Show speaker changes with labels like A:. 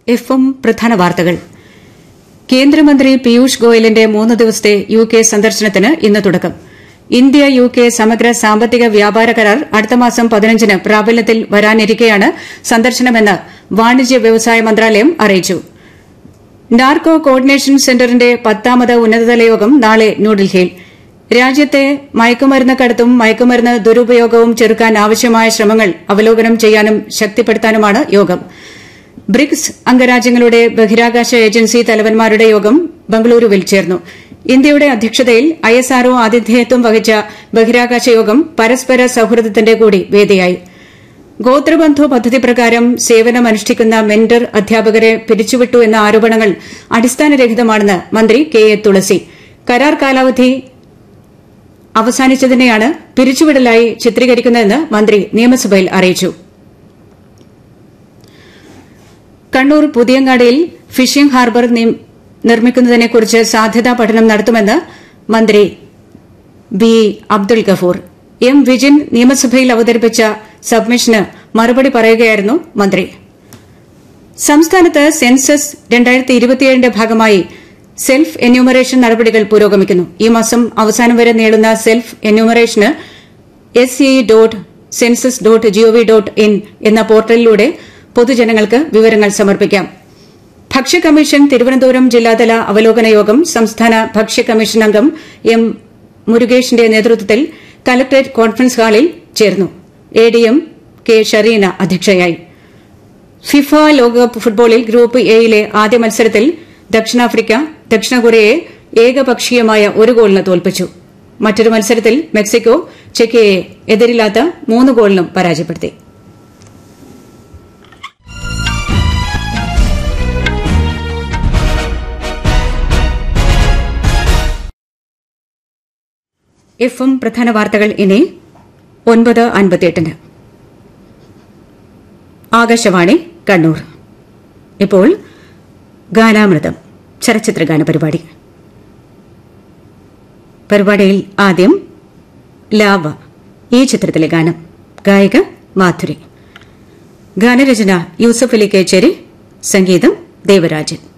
A: F M പ്രധാന വാർത്തകൾ കേന്ദ്രമന്ത്രി പീയൂഷ് ഗോയലിന്റെ മൂന്ന് ദിവസത്തെ യു കെ സന്ദർശനത്തിന് ഇന്ന് തുടക്കം ഇന്ത്യ യു കെ സമഗ്ര സാമ്പത്തിക വ്യാപാര കരാർ അടുത്ത മാസം പതിനഞ്ചിന് പ്രാബല്യത്തിൽ വരാനിരിക്കെയാണ് സന്ദർശനമെന്ന് വാണിജ്യ വ്യവസായ മന്ത്രാലയം അറിയിച്ചു നാർക്കോ കോർഡിനേഷൻ സെന്ററിന്റെ പത്താമത് ഉന്നതതല യോഗം നാളെ ന്യൂഡൽഹിയിൽ രാജ്യത്തെ മയക്കുമരുന്ന് കടത്തും മയക്കുമരുന്ന് ദുരുപയോഗവും ചെറുക്കാൻ ആവശ്യമായ ശ്രമങ്ങൾ അവലോകനം ചെയ്യാനും ശക്തിപ്പെടുത്താനുമാണ് യോഗം ബ്രിക്സ് അംഗരാജ്യങ്ങളുടെ ബഹിരാകാശ ഏജൻസി തലവന്മാരുടെ യോഗം ബംഗളൂരുവിൽ ചേർന്നു ഇന്ത്യയുടെ അധ്യക്ഷതയിൽ ഐഎസ്ആർഒ ആതിഥേയത്വം വഹിച്ച ബഹിരാകാശ യോഗം പരസ്പര സൌഹൃദത്തിന്റെ കൂടി വേദിയായി ഗോത്രബന്ധു പദ്ധതി പ്രകാരം സേവനമനുഷ്ഠിക്കുന്ന മെന്റർ അധ്യാപകരെ പിരിച്ചുവിട്ടു എന്ന ആരോപണങ്ങൾ അടിസ്ഥാനരഹിതമാണെന്ന് മന്ത്രി കെ എ തുളസി കരാർ കാലാവധി അവസാനിച്ചതിനെയാണ് പിരിച്ചുവിടലായി ചിത്രീകരിക്കുന്നതെന്ന് മന്ത്രി നിയമസഭയിൽ അറിയിച്ചു കണ്ണൂർ പുതിയങ്ങാടിയിൽ ഫിഷിംഗ് ഹാർബർ നിർമ്മിക്കുന്നതിനെക്കുറിച്ച് സാധ്യതാ പഠനം നടത്തുമെന്ന് മന്ത്രി ബി അബ്ദുൽ ഗഫൂർ എം വിജിൻ നിയമസഭയിൽ അവതരിപ്പിച്ച സബ്മിഷന് മറുപടി പറയുകയായിരുന്നു മന്ത്രി സംസ്ഥാനത്ത് സെൻസസ് രണ്ടായിരത്തി ഇരുപത്തിയേഴിന്റെ ഭാഗമായി സെൽഫ് എന്യൂമറേഷൻ നടപടികൾ പുരോഗമിക്കുന്നു ഈ മാസം അവസാനം വരെ നീളുന്ന സെൽഫ് എന്യൂമറേഷന് S C dot census dot G O V dot in എന്ന പോർട്ടലിലൂടെ പൊതുജനങ്ങൾക്ക് വിവരങ്ങൾ സമർപ്പിക്കാം ഭക്ഷ്യ കമ്മീഷൻ തിരുവനന്തപുരം ജില്ലാതല അവലോകന യോഗം സംസ്ഥാന ഭക്ഷ്യ കമ്മീഷൻ അംഗം എം മുരുകേഷിന്റെ നേതൃത്വത്തിൽ കലക്ടറേറ്റ് കോൺഫറൻസ് ഹാളിൽ ചേർന്നു A D M K Shareena അധ്യക്ഷയായി ഫിഫ ലോകകപ്പ് ഫുട്ബോളിൽ ഗ്രൂപ്പ് എയിലെ ആദ്യ മത്സരത്തിൽ ദക്ഷിണാഫ്രിക്ക ദക്ഷിണ കൊറിയയെ ഏകപക്ഷീയമായ ഒരു ഗോളിന് തോൽപ്പിച്ചു മറ്റൊരു മത്സരത്തിൽ മെക്സിക്കോ ചെക്കിയെ എതിരില്ലാത്ത മൂന്ന് ഗോളിനും പരാജയപ്പെടുത്തി എഫ് എം പ്രധാന വാർത്തകൾ ഇനി ഒൻപത് അൻപത്തിയെട്ടിന് ആകാശവാണി കണ്ണൂർ ഇപ്പോൾ ഗാനാമൃതം ചലച്ചിത്ര ഗാന പരിപാടി പരിപാടിയിൽ ആദ്യം ലാവ ഈ ചിത്രത്തിലെ ഗാനം ഗായിക മാധുരി ഗാനരചന യൂസഫ് അലി കേച്ചേരി സംഗീതം ദേവരാജൻ